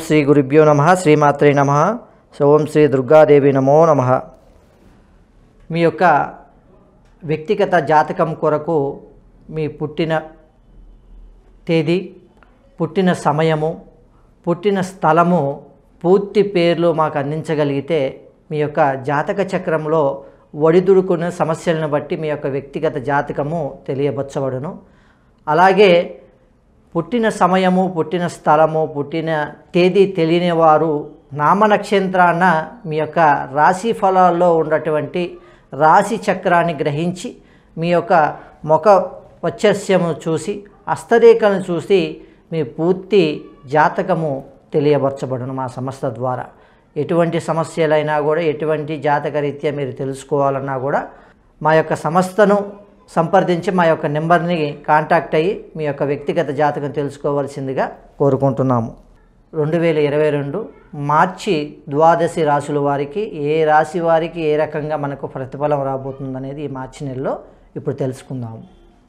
శ్రీ గురుభ్యో నమ శ్రీమాత్రే నమ ఓం శ్రీ దుర్గాదేవి నమో నమ మీ యొక్క వ్యక్తిగత జాతకం కొరకు మీ పుట్టిన తేదీ పుట్టిన సమయము పుట్టిన స్థలము పూర్తి పేర్లు మాకు అందించగలిగితే మీ యొక్క జాతక చక్రంలో ఒడిదుడుకున్న సమస్యలను బట్టి మీ యొక్క వ్యక్తిగత జాతకము తెలియబచ్చబడును అలాగే పుట్టిన సమయము పుట్టిన స్థలము పుట్టిన తేదీ తెలియని వారు నామనక్షత్రాన మీ యొక్క రాశి ఫలాల్లో ఉన్నటువంటి రాశి చక్రాన్ని గ్రహించి మీ యొక్క ముఖ వచ్చస్యము చూసి హస్తరేఖలను చూసి మీ పూర్తి జాతకము తెలియబరచబడును మా సంస్థ ద్వారా ఎటువంటి సమస్యలైనా కూడా ఎటువంటి జాతకరీత్యా మీరు తెలుసుకోవాలన్నా కూడా మా యొక్క సంస్థను సంప్రదించి మా యొక్క నెంబర్ని కాంటాక్ట్ అయ్యి మీ యొక్క వ్యక్తిగత జాతకం తెలుసుకోవాల్సిందిగా కోరుకుంటున్నాము రెండు వేల ఇరవై రెండు మార్చి ద్వాదశి రాశుల వారికి ఏ రాశి వారికి ఏ రకంగా మనకు ప్రతిఫలం రాబోతుందనేది ఈ మార్చి నెలలో ఇప్పుడు తెలుసుకుందాము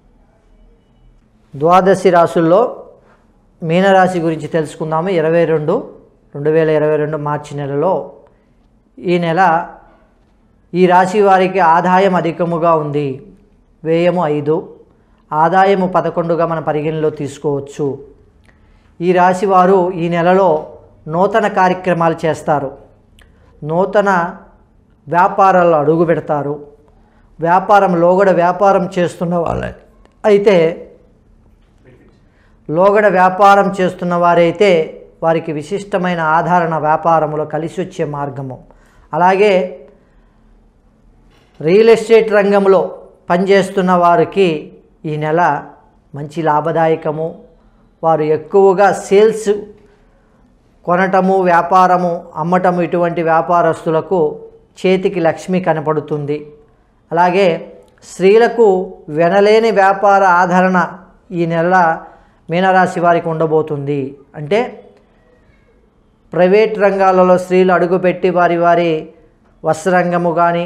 ద్వాదశి రాశుల్లో మీనరాశి గురించి తెలుసుకుందాము ఇరవై రెండు రెండు వేల ఇరవై రెండు మార్చి నెలలో ఈ నెల ఈ రాశి వారికి ఆదాయం అధికముగా ఉంది వ్యయము ఐదు ఆదాయము పదకొండుగా మన పరిగణలో తీసుకోవచ్చు ఈ రాశి వారు ఈ నెలలో నూతన కార్యక్రమాలు చేస్తారు నూతన వ్యాపారాల్లో అడుగు పెడతారు వ్యాపారం లోగడ వ్యాపారం చేస్తున్న వాళ్ళ అయితే లోగడ వ్యాపారం చేస్తున్న వారైతే వారికి విశిష్టమైన ఆధారణ వ్యాపారంలో కలిసి వచ్చే మార్గము అలాగే రియల్ ఎస్టేట్ రంగంలో పనిచేస్తున్న వారికి ఈ నెల మంచి లాభదాయకము వారు ఎక్కువగా సేల్స్ కొనటము వ్యాపారము అమ్మటము ఇటువంటి వ్యాపారస్తులకు చేతికి లక్ష్మి కనపడుతుంది అలాగే స్త్రీలకు వినలేని వ్యాపార ఆదరణ ఈ నెల మీనరాశి వారికి ఉండబోతుంది అంటే ప్రైవేట్ రంగాలలో స్త్రీలు అడుగుపెట్టి వారి వారి వస్త్రరంగము కానీ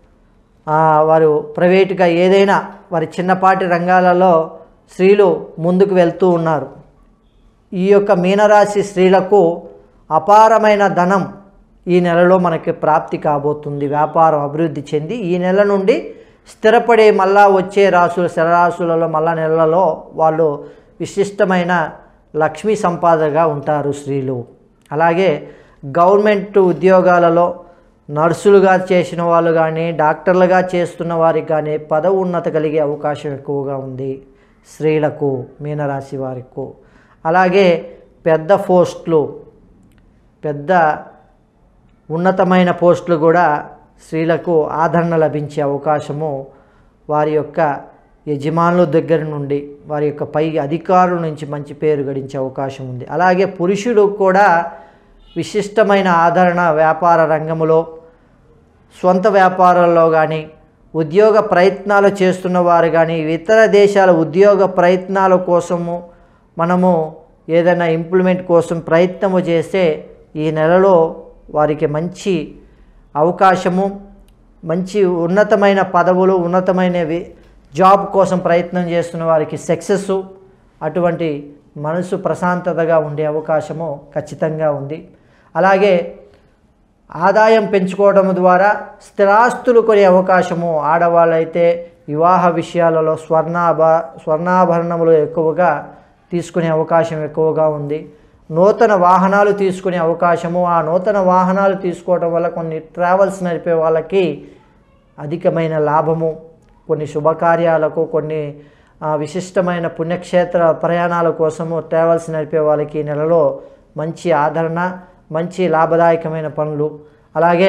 వారు ప్రైవేటుగా ఏదైనా వారి చిన్నపాటి రంగాలలో స్త్రీలు ముందుకు వెళ్తూ ఉన్నారు ఈ యొక్క మీనరాశి స్త్రీలకు అపారమైన ధనం ఈ నెలలో మనకి ప్రాప్తి కాబోతుంది వ్యాపారం అభివృద్ధి చెంది ఈ నెల నుండి స్థిరపడే మళ్ళా వచ్చే రాసులు స్థిరరాశులలో మళ్ళా నెలలో వాళ్ళు విశిష్టమైన లక్ష్మీ సంపాదగా ఉంటారు స్త్రీలు అలాగే గవర్నమెంట్ ఉద్యోగాలలో నర్సులుగా చేసిన వాళ్ళు కానీ డాక్టర్లుగా చేస్తున్న వారికి కానీ పదవి ఉన్నత కలిగే అవకాశం ఎక్కువగా ఉంది స్త్రీలకు మీనరాశి వారికి అలాగే పెద్ద పోస్టులు పెద్ద ఉన్నతమైన పోస్టులు కూడా స్త్రీలకు ఆదరణ లభించే అవకాశము వారి యొక్క యజమానుల దగ్గర నుండి వారి యొక్క పై అధికారుల నుంచి మంచి పేరు గడించే అవకాశం ఉంది అలాగే పురుషుడు కూడా విశిష్టమైన ఆదరణ వ్యాపార రంగంలో సొంత వ్యాపారాల్లో కానీ ఉద్యోగ ప్రయత్నాలు చేస్తున్న వారు కానీ ఇతర దేశాల ఉద్యోగ ప్రయత్నాల కోసము మనము ఏదైనా ఇంప్లిమెంట్ కోసం ప్రయత్నము చేస్తే ఈ నెలలో వారికి మంచి అవకాశము మంచి ఉన్నతమైన పదవులు ఉన్నతమైన జాబ్ కోసం ప్రయత్నం చేస్తున్న వారికి సక్సెస్ అటువంటి మనసు ప్రశాంతతగా ఉండే అవకాశము ఖచ్చితంగా ఉంది అలాగే ఆదాయం పెంచుకోవడం ద్వారా స్థిరాస్తులు కొనే అవకాశము ఆడవాళ్ళైతే వివాహ విషయాలలో స్వర్ణాభ స్వర్ణాభరణములు ఎక్కువగా తీసుకునే అవకాశం ఎక్కువగా ఉంది నూతన వాహనాలు తీసుకునే అవకాశము ఆ నూతన వాహనాలు తీసుకోవడం వల్ల కొన్ని ట్రావెల్స్ నడిపే వాళ్ళకి అధికమైన లాభము కొన్ని శుభకార్యాలకు కొన్ని విశిష్టమైన పుణ్యక్షేత్ర ప్రయాణాల కోసము ట్రావెల్స్ నడిపే వాళ్ళకి ఈ నెలలో మంచి ఆదరణ మంచి లాభదాయకమైన పనులు అలాగే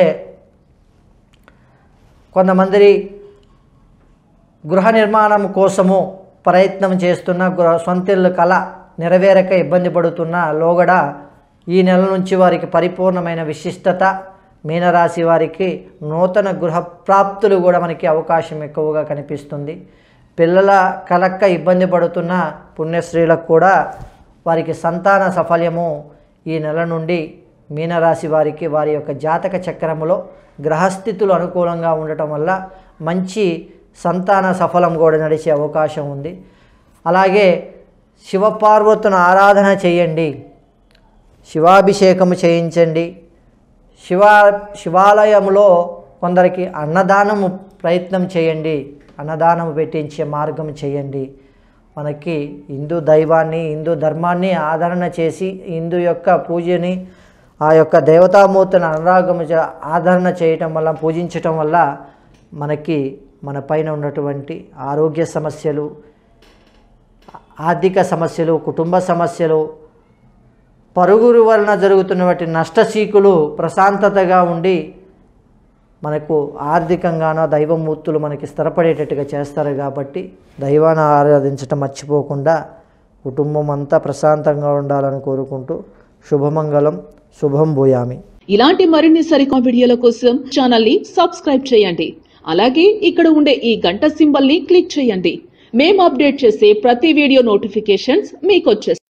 కొంతమంది గృహ నిర్మాణం కోసము ప్రయత్నం చేస్తున్న గృహ సొంతిల్లు కళ నెరవేరక ఇబ్బంది పడుతున్న లోగడ ఈ నెల నుంచి వారికి పరిపూర్ణమైన విశిష్టత మీనరాశి వారికి నూతన గృహ ప్రాప్తులు కూడా మనకి అవకాశం ఎక్కువగా కనిపిస్తుంది పిల్లల కలక్క ఇబ్బంది పడుతున్న పుణ్యశ్రీలకు కూడా వారికి సంతాన సఫల్యము ఈ నెల నుండి మీనరాశి వారికి వారి యొక్క జాతక చక్రములో గ్రహస్థితులు అనుకూలంగా ఉండటం వల్ల మంచి సంతాన సఫలం కూడా నడిచే అవకాశం ఉంది అలాగే శివపార్వతును ఆరాధన చేయండి శివాభిషేకము చేయించండి శివా శివాలయంలో కొందరికి అన్నదానము ప్రయత్నం చేయండి అన్నదానం పెట్టించే మార్గం చేయండి మనకి హిందూ దైవాన్ని హిందూ ధర్మాన్ని ఆదరణ చేసి హిందూ యొక్క పూజని ఆ యొక్క దేవతామూర్తిని అనురాగం చే- ఆదరణ చేయటం వల్ల పూజించటం వల్ల మనకి మన పైన ఉన్నటువంటి ఆరోగ్య సమస్యలు ఆర్థిక సమస్యలు కుటుంబ సమస్యలు పరుగురు వలన జరుగుతున్నటువంటి నష్టసీకులు ప్రశాంతతగా ఉండి మనకు ఆర్థికంగానో దైవమూర్తులు మనకి స్థిరపడేటట్టుగా చేస్తారు కాబట్టి దైవాన్ని ఆరాధించటం మర్చిపోకుండా కుటుంబం అంతా ప్రశాంతంగా ఉండాలని కోరుకుంటూ శుభమంగళం శుభం భూయామి ఇలాంటి మరిన్ని సరికొత్త వీడియోల కోసం ఛానల్ ని సబ్స్క్రైబ్ చేయండి అలాగే ఇక్కడ ఉండే ఈ గంట సింబల్ ని క్లిక్ చేయండి మేము అప్డేట్ చేసే ప్రతి వీడియో నోటిఫికేషన్స్ మీకు వచ్చేస్తాయి